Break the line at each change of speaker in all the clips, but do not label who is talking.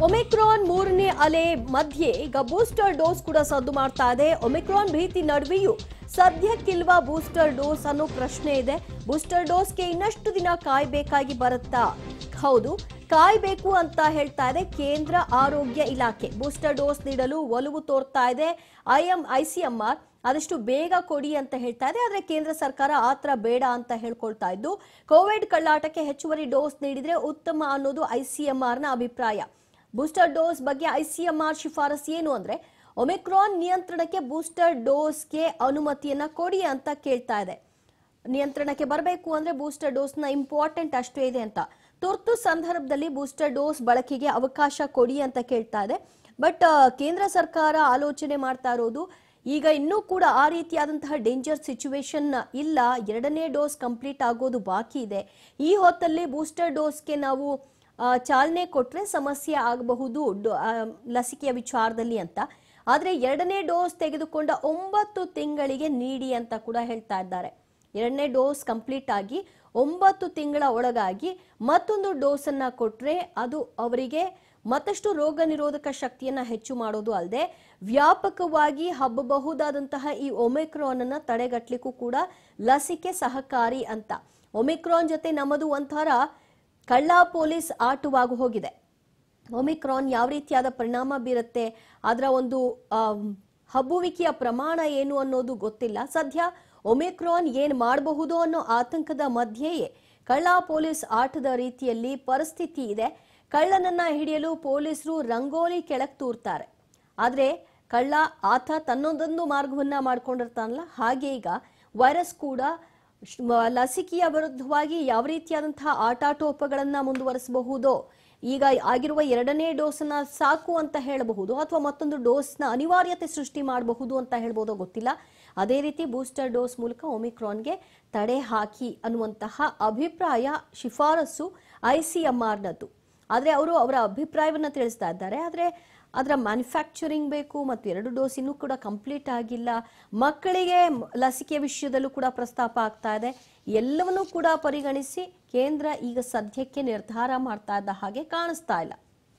Omicron ಮೂರನೇ ಅಲೆ ಮಧ್ಯೆ ಈಗ ಬೂಸ್ಟರ್ ಡೋಸ್ ಕೂಡ ಸದ್ದು ಮಾಡ್ತಾ ಇದೆ ಒಮಿಕ್ರಾನ್ ಭೀತಿ ನಡುವೆಯೂ ಸದ್ಯಕ್ಕಿಲ್ವಾ ಬೂಸ್ಟರ್ ಡೋಸ್ ಅನ್ನೋ ಪ್ರಶ್ನೆ ಇದೆ ಬೂಸ್ಟರ್ ಡೋಸ್ಗೆ ಇನ್ನಷ್ಟು ದಿನ ಕಾಯ್ಬೇಕಾಗಿ ಬರುತ್ತಾ ಹೌದು ಕಾಯ್ಬೇಕು ಅಂತ ಹೇಳ್ತಾ ಇದೆ ಕೇಂದ್ರ ಆರೋಗ್ಯ ಇಲಾಖೆ ಬೂಸ್ಟರ್ ಡೋಸ್ ನೀಡಲು ಒಲವು ತೋರ್ತಾ ಇದೆ ಐಎಂ ಐಸಿಎಂಆರ್ ಆದಷ್ಟು ಬೇಗ ಕೊಡಿ ಅಂತ ಹೇಳ್ತಾ ಇದೆ ಆದ್ರೆ ಕೇಂದ್ರ ಸರ್ಕಾರ ಆತ್ರ ಬೇಡ ಅಂತ ಹೇಳ್ಕೊಳ್ತಾ ಇದ್ದು ಕೋವಿಡ್ ಕಳ್ಳಾಟಕ್ಕೆ ಹೆಚ್ಚುವರಿ ಡೋಸ್ ನೀಡಿದ್ರೆ ಉತ್ತಮ ಅನ್ನೋದು ಐಸಿಎಂಆರ್ ನ ಅಭಿಪ್ರಾಯ ಬೂಸ್ಟರ್ ಡೋಸ್ ಬಗ್ಗೆ ಐಸಿಎಂಆರ್ ಶಿಫಾರಸ್ ಏನು ಅಂದ್ರೆ ಒಮಿಕ್ರಾನ್ ನಿಯಂತ್ರಣಕ್ಕೆ ಬೂಸ್ಟರ್ ಡೋಸ್ಗೆ ಅನುಮತಿಯನ್ನ ಕೊಡಿ ಅಂತ ಕೇಳ್ತಾ ಇದೆ ನಿಯಂತ್ರಣಕ್ಕೆ ಬರಬೇಕು ಅಂದ್ರೆ ಬೂಸ್ಟರ್ ಡೋಸ್ನ ಇಂಪಾರ್ಟೆಂಟ್ ಅಷ್ಟೇ ಇದೆ ಅಂತ ತುರ್ತು ಸಂದರ್ಭದಲ್ಲಿ ಬೂಸ್ಟರ್ ಡೋಸ್ ಬಳಕೆಗೆ ಅವಕಾಶ ಕೊಡಿ ಅಂತ ಕೇಳ್ತಾ ಇದೆ ಬಟ್ ಕೇಂದ್ರ ಸರ್ಕಾರ ಆಲೋಚನೆ ಮಾಡ್ತಾ ಇರೋದು ಈಗ ಇನ್ನೂ ಕೂಡ ಆ ರೀತಿಯಾದಂತಹ ಡೇಂಜರ್ ಸಿಚುವೇಶನ್ ಇಲ್ಲ ಎರಡನೇ ಡೋಸ್ ಕಂಪ್ಲೀಟ್ ಆಗೋದು ಬಾಕಿ ಇದೆ ಈ ಹೊತ್ತಲ್ಲಿ ಬೂಸ್ಟರ್ ಡೋಸ್ಗೆ ನಾವು ಆ, ಚಾಲನೆ ಕೊಟ್ರೆ ಸಮಸ್ಯೆ ಆಗಬಹುದು ಡೊ- ಆ, ಲಸಿಕೆಯ ವಿಚಾರದಲ್ಲಿ ಅಂತ ಆದ್ರೆ ಎರಡನೇ ಡೋಸ್ ತೆಗೆದುಕೊಂಡ ಒಂಬತ್ತು ತಿಂಗಳಿಗೆ ನೀಡಿ ಅಂತ ಕೂಡ ಹೇಳ್ತಾ ಇದ್ದಾರೆ ಎರಡನೇ ಡೋಸ್ ಕಂಪ್ಲೀಟ್ ಆಗಿ ಒಂಬತ್ತು ತಿಂಗಳ ಒಳಗಾಗಿ ಮತ್ತೊಂದು ಡೋಸ್ ಅನ್ನ ಕೊಟ್ರೆ ಅದು ಅವರಿಗೆ ಮತ್ತಷ್ಟು ರೋಗ ನಿರೋಧಕ ಶಕ್ತಿಯನ್ನ ಹೆಚ್ಚು ಮಾಡೋದು ಅಲ್ಲದೆ ವ್ಯಾಪಕವಾಗಿ ಹಬ್ಬಬಹುದಾದಂತಹ ಈ ಒಮಿಕ್ರಾನ್ ಅನ್ನ ತಡೆಗಟ್ಟಲಿಕ್ಕೂ ಕೂಡ ಲಸಿಕೆ ಸಹಕಾರಿ ಅಂತ ಒಮಿಕ್ರಾನ್ ಜೊತೆ ನಮ್ಮದು ಒಂಥರ ಕಳ್ಳ ಪೊಲೀಸ್ ಆಟವಾಗಿ ಹೋಗಿದೆ ಒಮಿಕ್ರಾನ್ ಯಾವ ರೀತಿಯಾದ ಪರಿಣಾಮ ಬೀರುತ್ತೆ ಅದರ ಒಂದು ಆಮ್, ಹಬ್ಬುವಿಕೆಯ ಪ್ರಮಾಣ ಏನು ಅನ್ನೋದು ಗೊತ್ತಿಲ್ಲ ಸದ್ಯ ಒಮಿಕ್ರಾನ್ ಏನ್ ಮಾಡಬಹುದು ಅನ್ನೋ ಆತಂಕದ ಮಧ್ಯೆಯೇ ಕಳ್ಳ ಪೊಲೀಸ್ ಆಟದ ರೀತಿಯಲ್ಲಿ ಪರಿಸ್ಥಿತಿ ಇದೆ ಕಳ್ಳನನ್ನ ಹಿಡಿಯಲು ಪೊಲೀಸರು ರಂಗೋಲಿ ಕೆಳಗೆ ತೂರ್ತಾರೆ ಆದ್ರೆ ಕಳ್ಳ ಆತ ತನ್ನೊಂದೊಂದು ಮಾರ್ಗವನ್ನ ಮಾಡ್ಕೊಂಡಿರ್ತಾನಲ್ಲ ಹಾಗೆ ಈಗ ವೈರಸ್ ಕೂಡ ಶ್- ಮ- ಲಸಿಕೆಯ ವಿರುದ್ಧವಾಗಿ ಯಾವ ರೀತಿಯಾದಂತಹ ಆಟಾಟೋಪಗಳನ್ನ ಮುಂದುವರಿಸಬಹುದೋ ಈಗ ಆಗಿರುವ ಎರಡನೇ ಡೋಸ್ನ ಸಾಕು ಅಂತ ಹೇಳಬಹುದು ಅಥವಾ ಮತ್ತೊಂದು ಡೋಸ್ನ ಅನಿವಾರ್ಯತೆ ಸೃಷ್ಟಿ ಮಾಡಬಹುದು ಅಂತ ಹೇಳ್ಬೋದೋ ಗೊತ್ತಿಲ್ಲ ಅದೇ ರೀತಿ ಬೂಸ್ಟರ್ ಡೋಸ್ ಮೂಲಕ ಒಮಿಕ್ರಾನ್ಗೆ ತಡೆ ಹಾಕಿ ಅನ್ನುವಂತಹ ಅಭಿಪ್ರಾಯ ಶಿಫಾರಸು ಐಸಿಎಂಆರ್ನದ್ದು ಆದರೆ ಅವರು ಅವರ ಅಭಿಪ್ರಾಯವನ್ನ ತಿಳಿಸ್ತಾ ಇದ್ದಾರೆ ಆದರೆ ಅದರ ಮ್ಯಾನುಫ್ಯಾಕ್ಚರಿಂಗ್ ಬೇಕು ಮತ್ತು ಎರಡು ಡೋಸ್ ಇನ್ನೂ ಕೂಡ ಕಂಪ್ಲೀಟ್ ಆಗಿಲ್ಲ ಮಕ್ಕಳಿಗೆ ಮ್- ಲಸಿಕೆ ವಿಷಯದಲ್ಲೂ ಕೂಡ ಪ್ರಸ್ತಾಪ ಆಗ್ತಾ ಇದೆ ಎಲ್ಲವನ್ನೂ ಕೂಡ ಪರಿಗಣಿಸಿ ಕೇಂದ್ರ ಈಗ ಸದ್ಯಕ್ಕೆ ನಿರ್ಧಾರ ಮಾಡ್ತಾ ಇದ್ದ ಹಾಗೆ ಕಾಣಿಸ್ತಾ ಇಲ್ಲ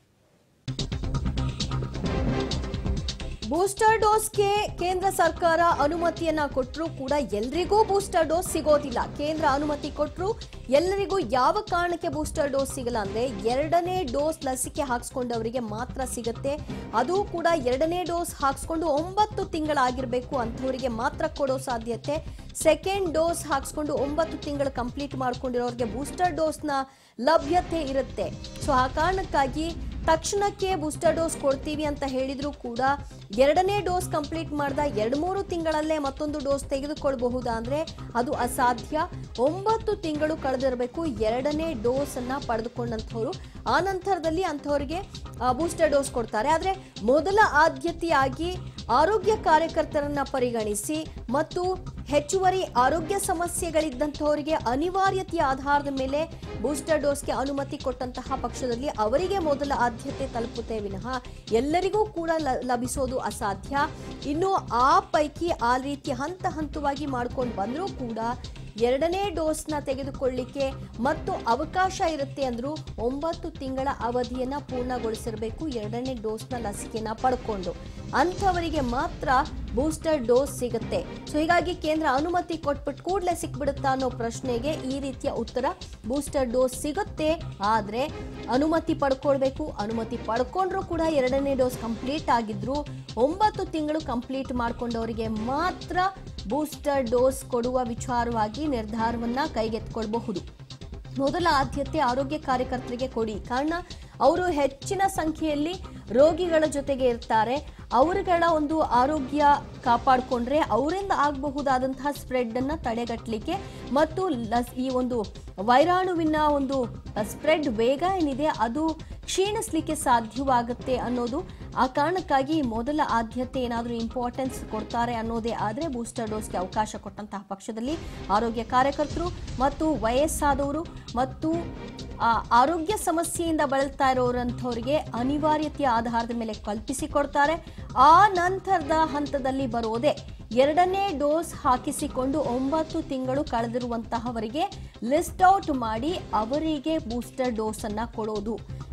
ಬೂಸ್ಟರ್ ಡೋಸ್ಗೆ ಕೇಂದ್ರ ಸರ್ಕಾರ ಅನುಮತಿಯನ್ನ ಕೊಟ್ಟರು ಕೂಡ ಎಲ್ರಿಗೂ ಬೂಸ್ಟರ್ ಡೋಸ್ ಸಿಗೋದಿಲ್ಲ ಕೇಂದ್ರ ಅನುಮತಿ ಕೊಟ್ಟರು ಎಲ್ಲರಿಗೂ ಯಾವ ಕಾರಣಕ್ಕೆ ಬೂಸ್ಟರ್ ಡೋಸ್ ಸಿಗಲ್ಲ ಅಂದ್ರೆ ಎರಡನೇ ಡೋಸ್ ಲಸಿಕೆ ಹಾಕ್ಸ್ಕೊಂಡವರಿಗೆ ಮಾತ್ರ ಸಿಗುತ್ತೆ ಅದು ಕೂಡ ಎರಡನೇ ಡೋಸ್ ಹಾಕ್ಸ್ಕೊಂಡು ಒಂಬತ್ತು ತಿಂಗಳಾಗಿರ್ಬೇಕು ಅಂಥವರಿಗೆ ಮಾತ್ರ ಕೊಡೋ ಸಾಧ್ಯತೆ ಸೆಕೆಂಡ್ ಡೋಸ್ ಹಾಕ್ಸ್ಕೊಂಡು ಒಂಬತ್ತು ತಿಂಗಳು ಕಂಪ್ಲೀಟ್ ಮಾಡ್ಕೊಂಡಿರೋರಿಗೆ ಬೂಸ್ಟರ್ ಡೋಸ್ನ ಲಭ್ಯತೆ ಇರುತ್ತೆ ಸೊ ಆ ಕಾರಣಕ್ಕಾಗಿ ತಕ್ಷಣಕ್ಕೆ ಬೂಸ್ಟರ್ ಡೋಸ್ ಕೊಡ್ತೀವಿ ಅಂತ ಹೇಳಿದ್ರು ಕೂಡ ಎರಡನೇ ಡೋಸ್ ಕಂಪ್ಲೀಟ್ ಮಾಡ್ದ ಎರಡು ಮೂರು ತಿಂಗಳಲ್ಲೇ ಮತ್ತೊಂದು ಡೋಸ್ ತೆಗೆದುಕೊಳ್ಬಹುದಾ ಅಂದ್ರೆ ಅದು ಅಸಾಧ್ಯ ಒಂಬತ್ತು ತಿಂಗಳು ಕಳೆದಿರಬೇಕು ಎರಡನೇ ಡೋಸ್ ಅನ್ನ ಪಡೆದುಕೊಂಡಂಥವ್ರು ಆ ನಂತರದಲ್ಲಿ ಅಂಥವ್ರಿಗೆ ಬೂಸ್ಟರ್ ಡೋಸ್ ಕೊಡ್ತಾರೆ ಆದ್ರೆ ಮೊದಲ ಆದ್ಯತೆಯಾಗಿ ಆರೋಗ್ಯ ಕಾರ್ಯಕರ್ತರನ್ನ ಪರಿಗಣಿಸಿ ಮತ್ತು ಹೆಚ್ಚುವರಿ ಆರೋಗ್ಯ ಸಮಸ್ಯೆಗಳಿದ್ದಂಥವರಿಗೆ ಅನಿವಾರ್ಯತೆಯ ಆಧಾರದ ಮೇಲೆ ಬೂಸ್ಟರ್ ಡೋಸ್ಗೆ ಅನುಮತಿ ಕೊಟ್ಟಂತಹ ಪಕ್ಷದಲ್ಲಿ ಅವರಿಗೆ ಮೊದಲ ಆದ್ಯತೆ ತಲುಪುತ್ತೆ ವಿನಃ ಎಲ್ಲರಿಗೂ ಕೂಡ ಲ- ಲಭಿಸೋದು ಅಸಾಧ್ಯ ಇನ್ನು ಆ ಪೈಕಿ ಆ ರೀತಿ ಹಂತ ಹಂತವಾಗಿ ಮಾಡ್ಕೊಂಡು ಬಂದರೂ ಕೂಡ ಎರಡನೇ ಡೋಸ್ನ ತೆಗೆದುಕೊಳ್ಳಿಕ್ಕೆ ಮತ್ತು ಅವಕಾಶ ಇರುತ್ತೆ ಅಂದ್ರು ಒಂಬತ್ತು ತಿಂಗಳ ಅವಧಿಯನ್ನ ಪೂರ್ಣಗೊಳಿಸಿರಬೇಕು ಎರಡನೇ ಡೋಸ್ನ ಲಸಿಕೆನ ಪಡ್ಕೊಂಡು ಅಂಥವರಿಗೆ ಮಾತ್ರ ಬೂಸ್ಟರ್ ಡೋಸ್ ಸಿಗುತ್ತೆ ಸೊ ಹೀಗಾಗಿ ಕೇಂದ್ರ ಅನುಮತಿ ಕೊಟ್ಬಿಟ್ಟು ಕೂಡಲೇ ಸಿಕ್ಬಿಡುತ್ತಾ ಅನ್ನೋ ಪ್ರಶ್ನೆಗೆ ಈ ರೀತಿಯ ಉತ್ತರ ಬೂಸ್ಟರ್ ಡೋಸ್ ಸಿಗುತ್ತೆ ಆದ್ರೆ ಅನುಮತಿ ಪಡ್ಕೊಳ್ಬೇಕು ಅನುಮತಿ ಪಡ್ಕೊಂಡ್ರು ಕೂಡ ಎರಡನೇ ಡೋಸ್ ಕಂಪ್ಲೀಟ್ ಆಗಿದ್ರು ಒಂಬತ್ತು ತಿಂಗಳು ಕಂಪ್ಲೀಟ್ ಮಾಡ್ಕೊಂಡವರಿಗೆ ಮಾತ್ರ ಬೂಸ್ಟರ್ ಡೋಸ್ ಕೊಡುವ ವಿಚಾರವಾಗಿ ನಿರ್ಧಾರವನ್ನ ಕೈಗೆತ್ಕೊಳ್ಬಹುದು ಮೊದಲ ಆದ್ಯತೆ ಆರೋಗ್ಯ ಕಾರ್ಯಕರ್ತರಿಗೆ ಕೊಡಿ ಕಾರಣ ಅವರು ಹೆಚ್ಚಿನ ಸಂಖ್ಯೆಯಲ್ಲಿ ರೋಗಿಗಳ ಜೊತೆಗೆ ಇರ್ತಾರೆ ಅವರುಗಳ ಒಂದು ಆರೋಗ್ಯ ಕಾಪಾಡಿಕೊಂಡ್ರೆ ಅವರಿಂದ ಆಗಬಹುದಾದಂತಹ ಸ್ಪ್ರೆಡ್ ಅನ್ನ ತಡೆಗಟ್ಟಲಿಕ್ಕೆ ಮತ್ತು ಲಸ್ ಈ ಒಂದು ವೈರಾಣುವಿನ ಒಂದು ಸ್ಪ್ರೆಡ್ ವೇಗ ಏನಿದೆ ಅದು ಕ್ಷೀಣಿಸ್ಲಿಕ್ಕೆ ಸಾಧ್ಯವಾಗುತ್ತೆ ಅನ್ನೋದು ಆ ಕಾರಣಕ್ಕಾಗಿ ಮೊದಲ ಆದ್ಯತೆ ಏನಾದರೂ ಇಂಪಾರ್ಟೆನ್ಸ್ ಕೊಡ್ತಾರೆ ಅನ್ನೋದೇ ಆದರೆ ಬೂಸ್ಟರ್ ಡೋಸ್ಗೆ ಅವಕಾಶ ಕೊಟ್ಟಂತಹ ಪಕ್ಷದಲ್ಲಿ ಆರೋಗ್ಯ ಕಾರ್ಯಕರ್ತರು ಮತ್ತು ವಯಸ್ಸಾದವರು ಮತ್ತು ಆ, ಆರೋಗ್ಯ ಸಮಸ್ಯೆಯಿಂದ ಬಳಲ್ತಾ ಇರೋರಂಥವ್ರಿಗೆ ಅನಿವಾರ್ಯತೆಯ ಆಧಾರದ ಮೇಲೆ ಕಲ್ಪಿಸಿಕೊಡ್ತಾರೆ ಆ ನಂತರದ ಹಂತದಲ್ಲಿ ಬರೋದೇ ಎರಡನೇ ಡೋಸ್ ಹಾಕಿಸಿಕೊಂಡು ಒಂಬತ್ತು ತಿಂಗಳು ಕಳೆದಿರುವಂತಹವರಿಗೆ ಲಿಸ್ಟ್ ಔಟ್ ಮಾಡಿ ಅವರಿಗೆ ಬೂಸ್ಟರ್ ಡೋಸ್ ಅನ್ನ ಕೊಡೋದು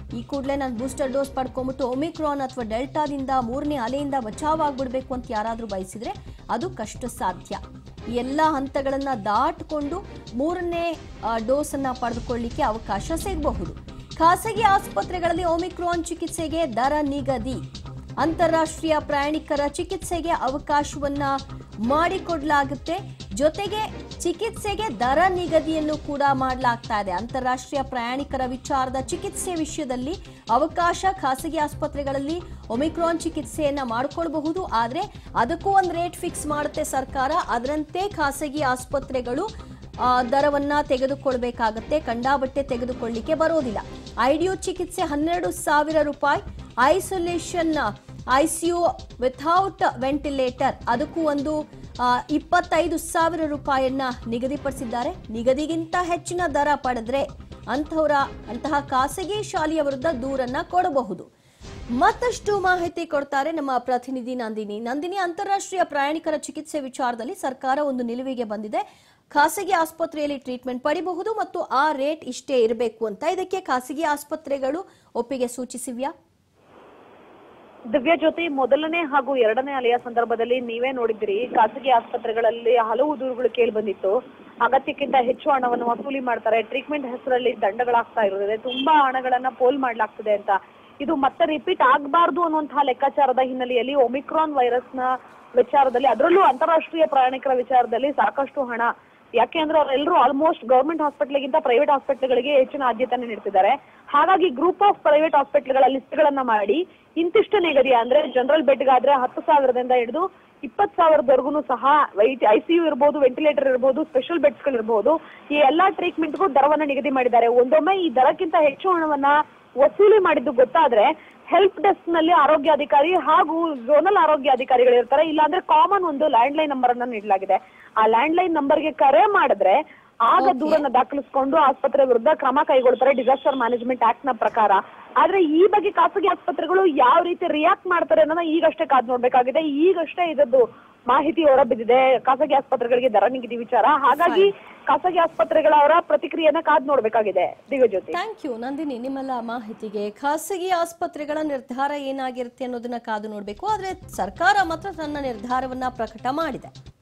ಈ ಕೂಡಲೇ ನಾನು ಬೂಸ್ಟರ್ ಡೋಸ್ ಪಡ್ಕೊಂಬಿಟ್ಟು ಒಮಿಕ್ರಾನ್ ಅಥವಾ ಡೆಲ್ಟಾದಿಂದ ಮೂರನೇ ಅಲೆಯಿಂದ ಬಚಾವಾಗ್ಬಿಡ್ಬೇಕು ಅಂತ ಯಾರಾದರೂ ಬಯಸಿದ್ರೆ ಅದು ಕಷ್ಟ ಸಾಧ್ಯ ಈ ಎಲ್ಲ ಹಂತಗಳನ್ನು ದಾಟಿಕೊಂಡು ಮೂರನೇ ಆ, ಡೋಸನ್ನು ಪಡೆದುಕೊಳ್ಳಿಕ್ಕೆ ಅವಕಾಶ ಸಿಗಬಹುದು ಖಾಸಗಿ ಆಸ್ಪತ್ರೆಗಳಲ್ಲಿ ಒಮಿಕ್ರಾನ್ ಚಿಕಿತ್ಸೆಗೆ ದರ ನಿಗದಿ ಅಂತಾರಾಷ್ಟ್ರೀಯ ಪ್ರಯಾಣಿಕರ ಚಿಕಿತ್ಸೆಗೆ ಅವಕಾಶವನ್ನ ಮಾಡಿಕೊಡ್ಲಾಗುತ್ತೆ ಜೊತೆಗೆ ಚಿಕಿತ್ಸೆಗೆ ದರ ನಿಗದಿಯನ್ನು ಕೂಡ ಮಾಡಲಾಗ್ತಾ ಇದೆ ಅಂತಾರಾಷ್ಟ್ರೀಯ ಪ್ರಯಾಣಿಕರ ವಿಚಾರದ ಚಿಕಿತ್ಸೆ ವಿಷಯದಲ್ಲಿ ಅವಕಾಶ ಖಾಸಗಿ ಆಸ್ಪತ್ರೆಗಳಲ್ಲಿ ಒಮಿಕ್ರಾನ್ ಚಿಕಿತ್ಸೆಯನ್ನ ಮಾಡಿಕೊಳ್ಬಹುದು ಆದರೆ ಅದಕ್ಕೂ ಒಂದು ರೇಟ್ ಫಿಕ್ಸ್ ಮಾಡುತ್ತೆ ಸರ್ಕಾರ ಅದರಂತೆ ಖಾಸಗಿ ಆಸ್ಪತ್ರೆಗಳು ಆ, ದರವನ್ನ ತೆಗೆದುಕೊಳ್ಬೇಕಾಗತ್ತೆ ಕಂಡಾಬಟ್ಟೆ ತೆಗೆದುಕೊಳ್ಳಿಕ್ಕೆ ಬರೋದಿಲ್ಲ ಐಡಿಯು ಚಿಕಿತ್ಸೆ ಹನ್ನೆರಡು ಸಾವಿರ ರೂಪಾಯಿ ಐಸೋಲೇಷನ್ ಐಸಿಯು ವಿಥೌಟ್ ವೆಂಟಿಲೇಟರ್ ಅದಕ್ಕೂ ಒಂದು ಆ, ಇಪ್ಪತ್ತೈದು ಸಾವಿರ ರೂಪಾಯಿಯನ್ನ ನಿಗದಿಪಡಿಸಿದ್ದಾರೆ ನಿಗದಿಗಿಂತ ಹೆಚ್ಚಿನ ದರ ಪಡೆದ್ರೆ ಅಂಥವರ ಅಂತಹ ಖಾಸಗಿ ಶಾಲೆಯ ವಿರುದ್ಧ ದೂರನ್ನ ಕೊಡಬಹುದು ಮತ್ತಷ್ಟು ಮಾಹಿತಿ ಕೊಡ್ತಾರೆ ನಮ್ಮ ಪ್ರತಿನಿಧಿ ನಂದಿನಿ ನಂದಿನಿ ಅಂತಾರಾಷ್ಟ್ರೀಯ ಪ್ರಯಾಣಿಕರ ಚಿಕಿತ್ಸೆ ವಿಚಾರದಲ್ಲಿ ಸರ್ಕಾರ ಒಂದು ನಿಲುವಿಗೆ ಬಂದಿದೆ ಖಾಸಗಿ ಆಸ್ಪತ್ರೆಯಲ್ಲಿ ಟ್ರೀಟ್ಮೆಂಟ್ ಪಡಿಬಹುದು ಮತ್ತು ಆ ರೇಟ್ ಇಷ್ಟೇ ಇರಬೇಕು ಅಂತ ಇದಕ್ಕೆ ಖಾಸಗಿ ಆಸ್ಪತ್ರೆಗಳು ಒಪ್ಪಿಗೆ ಸೂಚಿಸಿವ್ಯಾ
ದಿವ್ಯ ಜ್ಯೋತಿ ಮೊದಲನೇ ಹಾಗೂ ಎರಡನೇ ಅಲೆಯ ಸಂದರ್ಭದಲ್ಲಿ ನೀವೇ ನೋಡಿದ್ರಿ ಖಾಸಗಿ ಆಸ್ಪತ್ರೆಗಳಲ್ಲಿ ಹಲವು ದೂರುಗಳು ಕೇಳಿ ಬಂದಿತ್ತು ಅಗತ್ಯಕ್ಕಿಂತ ಹೆಚ್ಚು ಹಣವನ್ನು ವಸೂಲಿ ಮಾಡ್ತಾರೆ ಟ್ರೀಟ್ಮೆಂಟ್ ಹೆಸರಲ್ಲಿ ದಂಡಗಳಾಗ್ತಾ ಇರುತ್ತದೆ ತುಂಬಾ ಹಣಗಳನ್ನ ಪೋಲ್ ಮಾಡ್ಲಾಗ್ತದೆ ಅಂತ ಇದು ಮತ್ತೆ ರಿಪೀಟ್ ಆಗಬಾರ್ದು ಅನ್ನುವಂತಹ ಲೆಕ್ಕಾಚಾರದ ಹಿನ್ನೆಲೆಯಲ್ಲಿ ಒಮಿಕ್ರಾನ್ ವೈರಸ್ನ ವಿಚಾರದಲ್ಲಿ ಅದರಲ್ಲೂ ಅಂತಾರಾಷ್ಟ್ರೀಯ ಪ್ರಯಾಣಿಕರ ವಿಚಾರದಲ್ಲಿ ಸಾಕಷ್ಟು ಹಣ ಯಾಕೆ ಅಂದ್ರೆ ಅವರೆಲ್ಲರೂ ಆಲ್ಮೋಸ್ಟ್ ಗವರ್ಮೆಂಟ್ ಹಾಸ್ಪಿಟಲ್ಗಿಂತ ಪ್ರೈವೇಟ್ ಹಾಸ್ಪಿಟಲ್ಗಳಿಗೆ ಹೆಚ್ಚಿನ ಆದ್ಯತೆಯನ್ನು ನೀಡ್ತಿದ್ದಾರೆ ಹಾಗಾಗಿ ಗ್ರೂಪ್ ಆಫ್ ಪ್ರೈವೇಟ್ ಹಾಸ್ಪಿಟಲ್ಗಳ ಲಿಸ್ಟ್ಗಳನ್ನ ಮಾಡಿ ಇಂತಿಷ್ಟು ನಿಗದಿ ಅಂದ್ರೆ ಜನರಲ್ ಬೆಡ್ಗಾದ್ರೆ ಹತ್ತು ಸಾವಿರದಿಂದ ಹಿಡಿದು ಇಪ್ಪತ್ತು ಸಾವಿರದವರೆಗೂ ಸಹ ವೈಟ್ ಐಸಿಯು ಇರ್ಬೋದು ವೆಂಟಿಲೇಟರ್ ಇರ್ಬೋದು ಸ್ಪೆಷಲ್ ಬೆಡ್ಸ್ಗಳು ಇರ್ಬೋದು ಈ ಎಲ್ಲಾ ಟ್ರೀಟ್ಮೆಂಟ್ಗೂ ದರವನ್ನ ನಿಗದಿ ಮಾಡಿದ್ದಾರೆ ಒಂದೊಮ್ಮೆ ಈ ದರಕ್ಕಿಂತ ಹೆಚ್ಚು ಹಣವನ್ನ ವಸೂಲಿ ಮಾಡಿದ್ದು ಗೊತ್ತಾದ್ರೆ ಹೆಲ್ಪ್ ಡೆಸ್ಕ್ ನಲ್ಲಿ ಆರೋಗ್ಯಾಧಿಕಾರಿ ಹಾಗೂ ಝೋನಲ್ ಆರೋಗ್ಯಾಧಿಕಾರಿಗಳು ಇರ್ತಾರೆ ಇಲ್ಲಾಂದ್ರೆ ಕಾಮನ್ ಒಂದು ಲ್ಯಾಂಡ್ ಲೈನ್ ನಂಬರ್ ಅನ್ನ ನೀಡಲಾಗಿದೆ ಆ ಲ್ಯಾಂಡ್ ಲೈನ್ ನಂಬರ್ಗೆ ಕರೆ ಮಾಡಿದ್ರೆ ಆಗ ದೂರನ್ನ ದಾಖಲಿಸಿಕೊಂಡು ಆಸ್ಪತ್ರೆ ವಿರುದ್ಧ ಕ್ರಮ ಕೈಗೊಳ್ತಾರೆ ಡಿಸಾಸ್ಟರ್ ಮ್ಯಾನೇಜ್ಮೆಂಟ್ ಆಕ್ಟ್ ನ ಪ್ರಕಾರ ಆದ್ರೆ ಈ ಬಗ್ಗೆ ಖಾಸಗಿ ಆಸ್ಪತ್ರೆಗಳು ಯಾವ ರೀತಿ ರಿಯಾಕ್ಟ್ ಮಾಡ್ತಾರೆ ಅನ್ನೋದನ್ನ ಈಗಷ್ಟೇ ಕಾದ್ ನೋಡ್ಬೇಕಾಗಿದೆ ಈಗಷ್ಟೇ ಇದದ್ದು ಮಾಹಿತಿ ಹೊರಬಿದ್ದಿದೆ ಖಾಸಗಿ ಆಸ್ಪತ್ರೆಗಳಿಗೆ ದರ ನಿಗದಿ ವಿಚಾರ ಹಾಗಾಗಿ ಖಾಸಗಿ ಆಸ್ಪತ್ರೆಗಳವರ ಪ್ರತಿಕ್ರಿಯೆನ ಕಾದ್ ನೋಡ್ಬೇಕಾಗಿದೆ ದಿವ್ಯಜ್ಯೋತಿ
ಥ್ಯಾಂಕ್ ಯು ನಂದಿನಿ ನಿಮ್ಮೆಲ್ಲ ಮಾಹಿತಿಗೆ ಖಾಸಗಿ ಆಸ್ಪತ್ರೆಗಳ ನಿರ್ಧಾರ ಏನಾಗಿರುತ್ತೆ ಅನ್ನೋದನ್ನ ಕಾದು ನೋಡಬೇಕು ಆದರೆ ಸರ್ಕಾರ ಮಾತ್ರ ತನ್ನ ನಿರ್ಧಾರವನ್ನ ಪ್ರಕಟ ಮಾಡಿದೆ